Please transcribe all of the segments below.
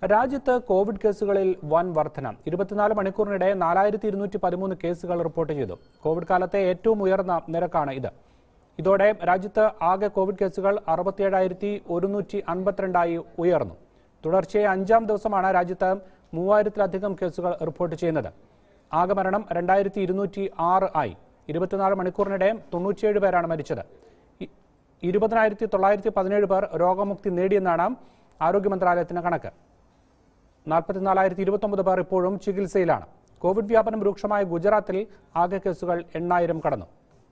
രാജ്യത്ത് കോവിഡ് കേസുകളിൽ വൻ വർധന ഇരുപത്തിനാല് മണിക്കൂറിനിടെ നാലായിരത്തി ഇരുന്നൂറ്റി പതിമൂന്ന് കേസുകൾ റിപ്പോർട്ട് ചെയ്തു കോവിഡ് കാലത്തെ ഏറ്റവും ഉയർന്ന നിരക്കാണ് ഇത് ഇതോടെ രാജ്യത്ത് ആകെ കോവിഡ് കേസുകൾ അറുപത്തിയേഴായിരത്തി ഒരുന്നൂറ്റി അൻപത്തിരണ്ടായി ഉയർന്നു തുടർച്ചയായി അഞ്ചാം ദിവസമാണ് രാജ്യത്ത് മൂവായിരത്തിലധികം കേസുകൾ റിപ്പോർട്ട് ചെയ്യുന്നത് ആകെ മരണം രണ്ടായിരത്തി ഇരുന്നൂറ്റി ആറ് ആയി ഇരുപത്തിനാല് മണിക്കൂറിനിടെ തൊണ്ണൂറ്റിയേഴ് പേരാണ് മരിച്ചത് ഇ- ഇരുപതിനായിരത്തി തൊള്ളായിരത്തി പതിനേഴ് പേർ രോഗമുക്തി നേടിയെന്നാണ് ആരോഗ്യ മന്ത്രാലയത്തിന്റെ കണക്ക് നാൽപ്പത്തിനാലായിരത്തി ഇരുപത്തൊമ്പത് പേർ ഇപ്പോഴും ചികിത്സയിലാണ് കോവിഡ് വ്യാപനം രൂക്ഷമായ ഗുജറാത്തിൽ ആകെ കേസുകൾ എണ്ണായിരം കടന്നു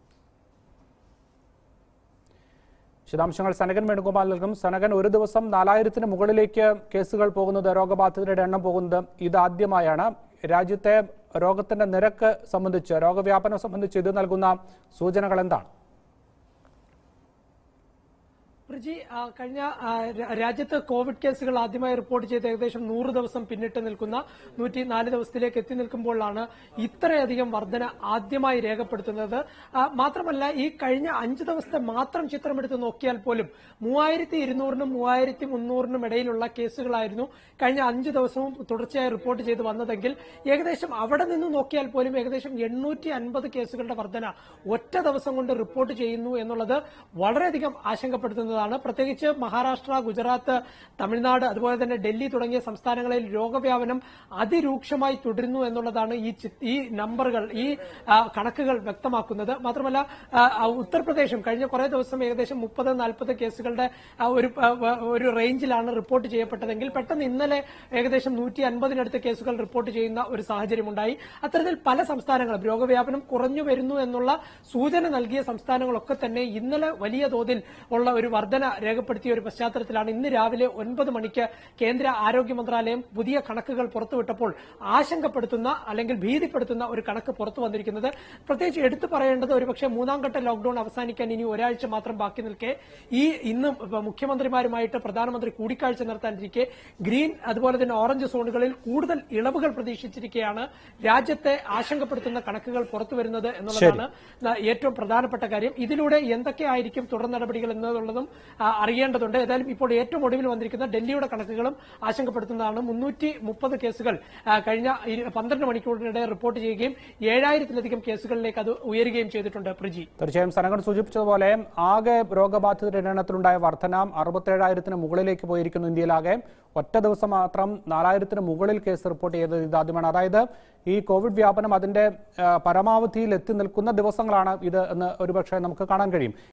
വിശദാംശങ്ങൾ സനകൻ വേണുഗോപാൽ നൽകും സനകൻ ഒരു ദിവസം നാലായിരത്തിന് മുകളിലേക്ക് കേസുകൾ പോകുന്നത് രോഗബാധിതരുടെ എണ്ണം പോകുന്നത് ഇതാദ്യമായാണ് രാജ്യത്തെ രോഗത്തിന്റെ നിരക്ക് സംബന്ധിച്ച് രോഗവ്യാപനം സംബന്ധിച്ച് ഇത് നൽകുന്ന സൂചനകൾ എന്താണ് പ്രജി ആ, കഴിഞ്ഞ ആ, രാ- രാജ്യത്ത് കോവിഡ് കേസുകൾ ആദ്യമായി റിപ്പോർട്ട് ചെയ്ത് ഏകദേശം നൂറ് ദിവസം പിന്നിട്ട് നിൽക്കുന്ന നൂറ്റി നാല് ദിവസത്തിലേക്ക് എത്തി നിൽക്കുമ്പോഴാണ് ഇത്രയധികം വർധന ആദ്യമായി രേഖപ്പെടുത്തുന്നത് ആ, മാത്രമല്ല ഈ കഴിഞ്ഞ അഞ്ച് ദിവസത്തെ മാത്രം ചിത്രമെടുത്ത് നോക്കിയാൽ പോലും മൂവായിരത്തി ഇരുന്നൂറിനും മൂവായിരത്തി മുന്നൂറിനും ഇടയിലുള്ള കേസുകളായിരുന്നു കഴിഞ്ഞ അഞ്ച് ദിവസവും തുടർച്ചയായി റിപ്പോർട്ട് ചെയ്ത് വന്നതെങ്കിൽ ഏകദേശം അവിടെ നിന്ന് നോക്കിയാൽ പോലും ഏകദേശം എണ്ണൂറ്റി അൻപത് കേസുകളുടെ വർധന ഒറ്റ ദിവസം കൊണ്ട് റിപ്പോർട്ട് ചെയ്യുന്നു എന്നുള്ളത് വളരെയധികം ആശങ്കപ്പെടുത്തുന്നതാണ് പ്രത്യേകിച്ച് മഹാരാഷ്ട്ര ഗുജറാത്ത് തമിഴ്നാട് അതുപോലെ തന്നെ ഡൽഹി തുടങ്ങിയ സംസ്ഥാനങ്ങളിൽ രോഗവ്യാപനം അതിരൂക്ഷമായി തുടരുന്നു എന്നുള്ളതാണ് ഈ ചി- ഈ നമ്പറുകൾ ഈ ആ, കണക്കുകൾ വ്യക്തമാക്കുന്നത് മാത്രമല്ല ആ, ആ, ഉത്തർപ്രദേശും കഴിഞ്ഞ കുറെ ദിവസം ഏകദേശം മുപ്പത് നാൽപ്പത് കേസുകളുടെ ആ, ഒരു ആ, വ- ഒരു റേഞ്ചിലാണ് റിപ്പോർട്ട് ചെയ്യപ്പെട്ടതെങ്കിൽ പെട്ടെന്ന് ഇന്നലെ ഏകദേശം നൂറ്റി അൻപതിനടുത്ത് കേസുകൾ റിപ്പോർട്ട് ചെയ്യുന്ന ഒരു സാഹചര്യമുണ്ടായി അത്തരത്തിൽ പല സംസ്ഥാനങ്ങളും രോഗവ്യാപനം കുറഞ്ഞു വരുന്നു എന്നുള്ള സൂചന നൽകിയ സംസ്ഥാനങ്ങളൊക്കെ തന്നെ ഇന്നലെ വലിയ തോതിൽ ഉള്ള ഒരു വർധന രേഖപ്പെടുത്തിയ ഒരു പശ്ചാത്തലത്തിലാണ് ഇന്ന് രാവിലെ ഒൻപത് മണിക്ക് കേന്ദ്ര ആരോഗ്യ മന്ത്രാലയം പുതിയ കണക്കുകൾ പുറത്തുവിട്ടപ്പോൾ ആശങ്കപ്പെടുത്തുന്ന അല്ലെങ്കിൽ ഭീതിപ്പെടുത്തുന്ന ഒരു കണക്ക് പുറത്തു വന്നിരിക്കുന്നത് പ്രത്യേകിച്ച് എടുത്തു പറയേണ്ടത് ഒരുപക്ഷെ മൂന്നാം ഘട്ട ലോക്ഡൌൺ അവസാനിക്കാൻ ഇനി ഒരാഴ്ച മാത്രം ബാക്കി നിൽക്കെ ഈ ഇന്ന് മുഖ്യമന്ത്രിമാരുമായിട്ട് പ്രധാനമന്ത്രി കൂടിക്കാഴ്ച നടത്താനിരിക്കെ ഗ്രീൻ അതുപോലെ തന്നെ ഓറഞ്ച് സോണുകളിൽ കൂടുതൽ ഇളവുകൾ പ്രതീക്ഷിച്ചിരിക്കെയാണ് രാജ്യത്തെ ആശങ്കപ്പെടുത്തുന്ന കണക്കുകൾ പുറത്തു വരുന്നത് എന്നുള്ളതാണ് ന- ഏറ്റവും പ്രധാനപ്പെട്ട കാര്യം ഇതിലൂടെ എന്തൊക്കെയായിരിക്കും തുടർ നടപടികൾ എന്നുള്ളതും ആ, അറിയേണ്ടതുണ്ട് ഏതായാലും ഇപ്പോൾ ഏറ്റവും ഒടുവിൽ വന്നിരിക്കുന്ന ഡൽഹിയുടെ കണക്കുകളും ആശങ്കപ്പെടുത്തുന്നതാണ് മുന്നൂറ്റി മുപ്പത് കേസുകൾ ആ, കഴിഞ്ഞ ഇരു- പന്ത്രണ്ട് മണിക്കൂറിനിടെ റിപ്പോർട്ട് ചെയ്യുകയും ഏഴായിരത്തിലധികം കേസുകളിലേക്ക് അത് ഉയരുകയും ചെയ്തിട്ടുണ്ട് പ്രജി തീർച്ചയായും സനകൻ സൂചിപ്പിച്ചതുപോലെ ആകെ രോഗബാധിതരുടെ എണ്ണത്തിലുണ്ടായ വർധന അറുപത്തേഴായിരത്തിന് മുകളിലേക്ക് പോയിരിക്കുന്നു ഇന്ത്യയിലാകെ ഒറ്റ ദിവസം മാത്രം നാലായിരത്തിന് മുകളിൽ കേസ് റിപ്പോർട്ട് ചെയ്തത് ഇതാദ്യമാണ് അതായത് ഈ കോവിഡ് വ്യാപനം അതിന്റെ ആ, പരമാവധിയിൽ എത്തി നിൽക്കുന്ന ദിവസങ്ങളാണ് ഇത് എന്ന് ഒരുപക്ഷെ നമുക്ക് കാണാൻ കഴിയും